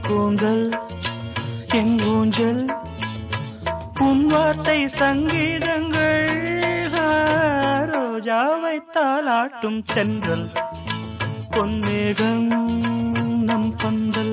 கூந்தல் என் ஊஞ்சல் உன் வார்த்தை சங்கீதங்கள் ஆ, ரோஜாவை தாளாட்டும் தென்றல் பொன்மேகம் நம் பந்தல்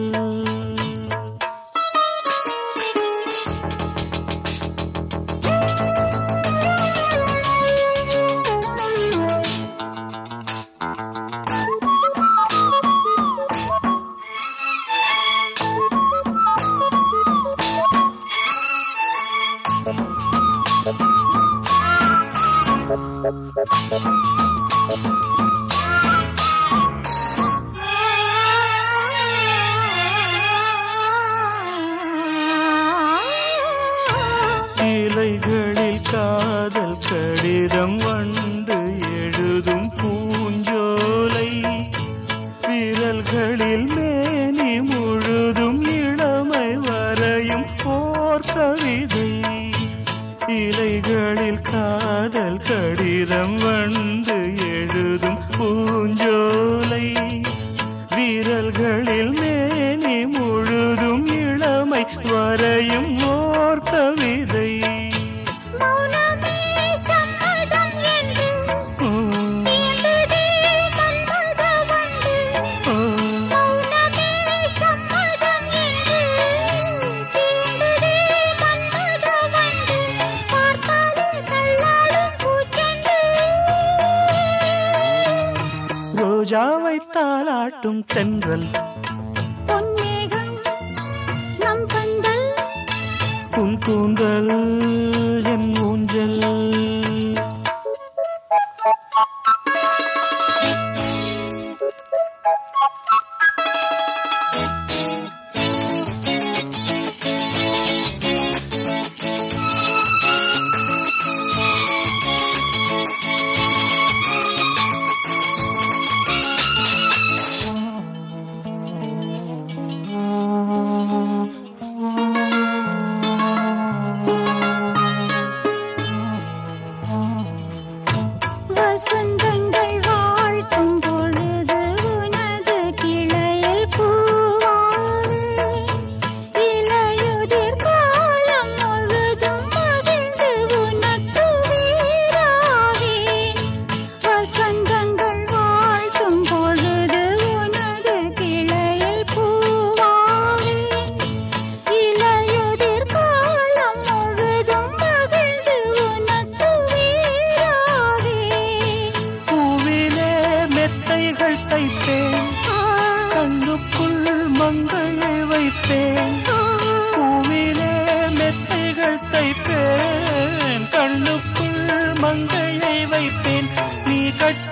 இலைகளில் காதல் கடிதம் வந்து எழுதும் பூஞ்சோலை விரல்களில் மேனி முழுதும் இளமை வரையும் ஓர் கவிதை இலைகளில் காதல் கடிதம் வந்து எழுதும் பூஞ்சோலை விரல்களில் மேனி முழுதும் இளமை வரையும் ஓர் கவிதை மௌனமே சம்மதம் என்று உம், தீண்டுதே மன்மத வண்டு. உம், மௌனமே சம்மதம் என்று தீண்டுதே மன்மத வண்டு. பார்த்தாலே தள்ளாடும் பூச்செண்டு. ரோஜாவை தாளாட்டும் தென்றல் பொன்மேகம் நம் பந்தல் உன் கூந்தல் என் ஊஞ்சல் வசந்தங்கள் வாழ்த்தும் பொழுது உனது கிளையில் பூவாய் இலையுதிர் காலம் முழுதும் மகிழ்ந்து உனக்கு வீராவேன் வசந்தங்கள் வாழ்த்தும் பொழுது உனது கிளையில் பூவாய் இலையுதிர் காலம் முழுதும் மகிழ்ந்து உனக்கு வீராவேன் பூவிலே மெத்தைகள் தைப்பேன் கண்ணுக்குள் மங்கையை வைப்பேன் பூவிலே மெத்தைகள் தைப்பேன் கண்ணுக்குள் மங்கையை வைப்பேன் நீ கட்ட